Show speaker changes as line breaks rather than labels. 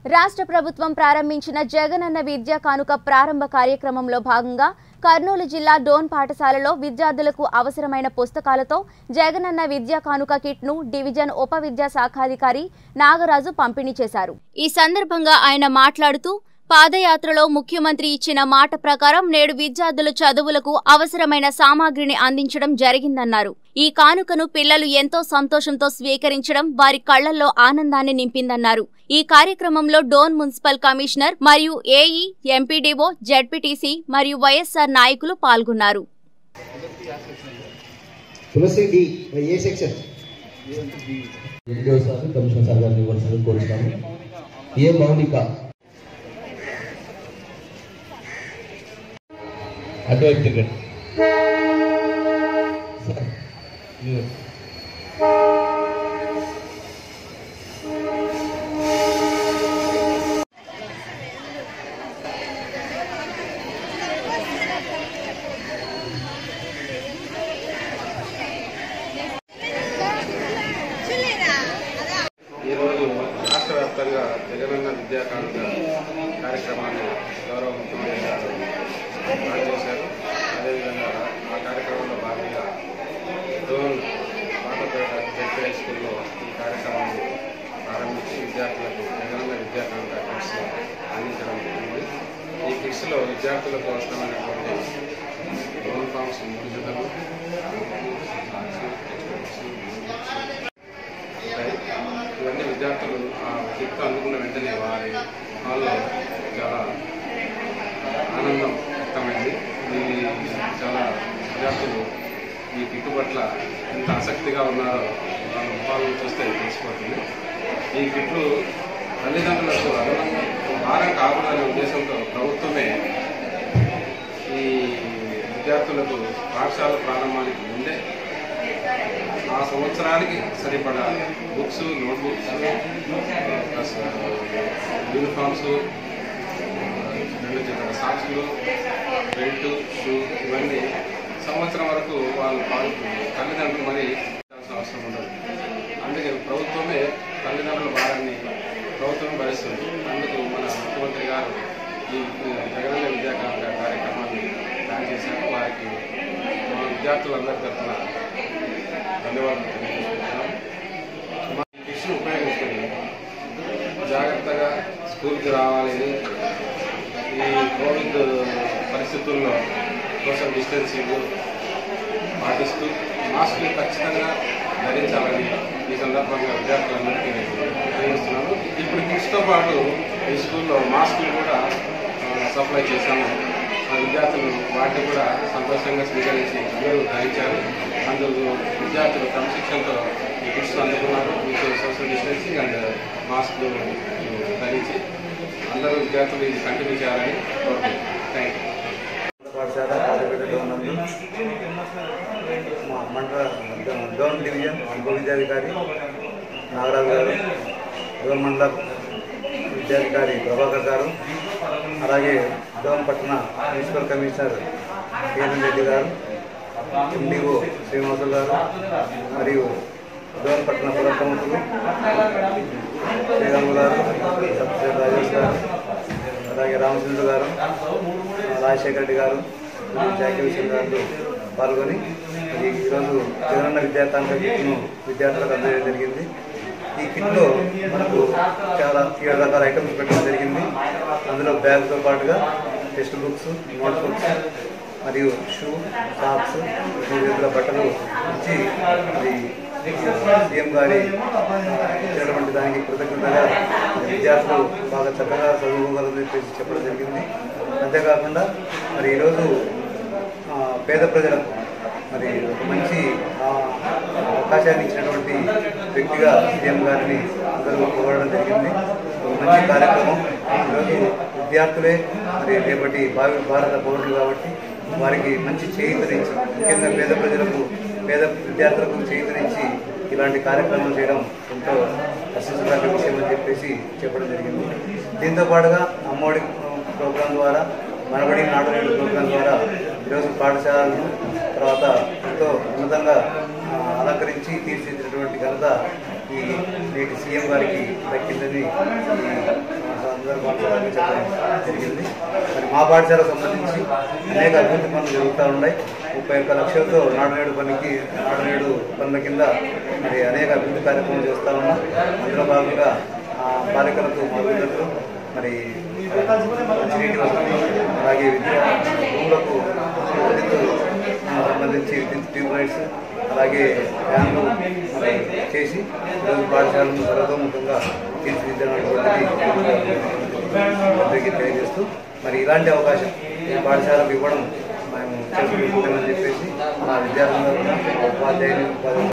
రాష్ట్ర ప్రభుత్వం ప్రారంభించిన జగనన్న విద్యా కానుక ప్రారంభ కార్యక్రమంలో భాగంగా కర్నూలు జిల్లా డోన్ పాఠశాలలో విద్యార్థులకు అవసరమైన పుస్తకాలతో జగనన్న విద్యా కానుక కిట్ను డివిజన్ ఉప విద్యా శాఖాధికారి నాగరాజు పంపిణీ చేశారు ఈ సందర్భంగా ఆయన మాట్లాడుతూ పాదయాత్రలో ముఖ్యమంత్రి ఇచ్చిన మాట ప్రకారం నేడు విద్యార్థుల చదువులకు అవసరమైన సామాగ్రిని అందించడం జరిగిందన్నారు ఈ కానుకను పిల్లలు ఎంతో సంతోషంతో స్వీకరించడం వారి కళ్లల్లో ఆనందాన్ని నింపిందన్నారు ఈ కార్యక్రమంలో డోన్ మున్సిపల్ కమిషనర్ మరియు ఏఈ ఎంపీడీఓ జెడ్పీటీసీ మరియు వైఎస్ఆర్ నాయకులు పాల్గొన్నారు
Tulasi D A section
NTO sir commissioner sir గారిని ఇవ్వాల్సింది కోరుతున్నాము ఏ మౌలిక అటువైపు తిరగండి సార్, మీరు.
ఈరోజు రాష్ట్ర వ్యాప్తంగా జగనన్న విద్యా కానుక కార్యక్రమాన్ని గౌరవ ముఖ్యమంత్రి గారు స్టార్ట్ చేశారు అదేవిధంగా ఆ కార్యక్రమంలో భాగంగా డోన్ పాటపేట జెడ్పీ హై స్కూల్లో ఈ కార్యక్రమాన్ని ప్రారంభించి విద్యార్థులకు జగనన్న విద్యా కానుక కిట్స్ అందించడం జరిగింది ఈ కిట్స్లో విద్యార్థులకు అవసరమైనటువంటి యూనిఫామ్స్ మూడు జతలు ఇవన్నీ విద్యార్థులు ఆ కిట్ అందుకున్న వెంటనే వారి వాళ్ళు చాలా ఆనందం వ్యక్తమైంది ఇది చాలా విద్యార్థులు ఈ కిట్టు పట్ల ఎంత ఆసక్తిగా ఉన్నారో వాళ్ళ ముఖాలను చూస్తే తెలిసిపోతుంది ఈ కిట్లు తల్లిదండ్రులకు అదనంగా భారం కాకూడదనే ఉద్దేశంతో ప్రభుత్వమే ఈ విద్యార్థులకు పాఠశాల ప్రారంభానికి ముందే ఆ సంవత్సరానికి సరిపడా బుక్స్ నోట్బుక్స్ ప్లస్ యూనిఫామ్స్ రెండు జతల సాక్స్లు బెల్ట్ షూ ఇవన్నీ సంవత్సరం వరకు వాళ్ళు పాలు తల్లిదండ్రులు మరి పెట్టాల్సిన అవసరం ఉండదు అందుకే ప్రభుత్వమే తల్లిదండ్రుల భారాన్ని ప్రభుత్వం భరిస్తుంది అందుకు మన ముఖ్యమంత్రి గారు ఈ జగనన్న విద్యాకాంత కార్యక్రమాన్ని ప్లాన్ చేశారు వారికి మా విద్యార్థులందరి తరఫున ధన్యవాదాలు తెలియజేసుకుంటున్నాం మా ఈ కిట్స్ను ఉపయోగించుకొని జాగ్రత్తగా స్కూల్కి రావాలి ఈ కోవిడ్ పరిస్థితుల్లో సోషల్ డిస్టెన్సింగ్ పాటిస్తూ మాస్కులు ఖచ్చితంగా ధరించాలని ఈ సందర్భంగా విద్యార్థులందరికీ తెలియజేస్తున్నాను ఇప్పుడు కిట్స్తో పాటు ఈ స్కూల్లో మాస్కులు కూడా ఆ, సప్లై చేశాము ఆ విద్యార్థులు వాటిని కూడా సంతోషంగా స్వీకరించి అందరూ ధరించారు అందులో విద్యార్థులు క్రమశిక్షణతో ఈ కిట్స్ అందుకున్నారు మీకు సోషల్ డిస్టెన్సింగ్ అండ్ మాస్కులు ధరించి అందరూ విద్యార్థులు ఇది కంటిన్యూ చేయాలని కోరుకుంటున్నాను థ్యాంక్ యూ
పాఠశాల పాటపేటలో ఉన్నది మా మండల డోన్ డివిజన్ ఉప విద్యాధికారి నాగరాజు గారు డోన్ మండల విద్యాధికారి ప్రభాకర్ గారు అలాగే డోన్ పట్టణ మున్సిపల్ కమిషనర్ కేఎన్ రెడ్డి గారు ఎండిఓ శ్రీనివాసులు గారు మరియు డోన్ పట్టణ పుర ప్రముఖులు శ్రీరాములు గారు సబ్సిడర్ రాజేష్ గారు అలాగే రామచంద్ర గారు రాజశేఖర రెడ్డి గారు జాకీ సింగ్ గారు పాల్గొని మరి ఈరోజు జగనన్న విద్యాకాంత కిట్ను విద్యార్థులకు అందజేయడం జరిగింది ఈ కిట్లో మనకు చాలా ఏడు రకాల ఐటమ్స్ పెట్టడం జరిగింది అందులో బ్యాగ్తో పాటుగా టెక్స్ట్ బుక్స్ నోట్ బుక్స్ మరియు షూ సాక్స్ మూడు విధుల బట్టలు ఇచ్చి మరి సీఎం గారి ఇచ్చినటువంటి దానికి కృతజ్ఞతగా విద్యార్థులు బాగా చక్కగా చదువుకోగలరని చెప్పేసి చెప్పడం జరిగింది అంతేకాకుండా మరి ఈరోజు ఆ, పేద ప్రజలకు మరి ఒక మంచి ఆ, అవకాశాన్ని ఇచ్చినటువంటి వ్యక్తిగా సీఎం గారిని అందరూ కోరడం జరిగింది ఒక మంచి కార్యక్రమం ఈరోజు విద్యార్థులే మరి రేపటి భావి భారత పౌరులు కాబట్టి వారికి మంచి చేయూతనిచ్చి ముఖ్యంగా పేద ప్రజలకు పేద విద్యార్థులకు చేయూతనిచ్చి ఇలాంటి కార్యక్రమాలు చేయడం ఎంతో హర్షించదగ్గ విషయం అని చెప్పేసి చెప్పడం జరిగింది దీంతో పాటుగా అమ్మఒడి ప్రోగ్రాం ద్వారా మనబడి నాడు నేడు ప్రోగ్రాం ద్వారా ఈరోజు పాఠశాలను తర్వాత ఎంతో ఉన్నతంగా ఆ, అలంకరించి తీర్చిదిద్దినటువంటి ఘనత ఈ నేటి సీఎం గారికి దక్కిందని ఈ ప్రారంభించడం జరిగింది మరి మా పాఠశాలకు సంబంధించి అనేక అభివృద్ధి పనులు జరుగుతూ ఉన్నాయి ముప్పై ఒక్క లక్షలతో నాడు నేడు పనికి నాడు నేడు పనుల కింద మరి అనేక అభివృద్ధి కార్యక్రమాలు చేస్తూ ఉన్నాం అందులో భాగంగా ఆ, బాలికలకు మరుగుదొడ్లు మరి మంచినీటి వసతి అలాగే విద్యా భూములకు విద్యుత్ సంబంధించి విద్యుత్ ట్యూబ్ లైట్స్ అలాగే ఫ్యాన్లు మరి చేసి ఈరోజు పాఠశాలను సర్వతోముఖంగా తీర్చిదిద్దడానికి అందరికీ తెలియజేస్తూ మరి ఇలాంటి అవకాశం ఈ పాఠశాలకు ఇవ్వడం మేము చేసుకుంటామని చెప్పేసి మా విద్యార్థులు ఉపాధ్యాయులు ఉపాధ్యాయులు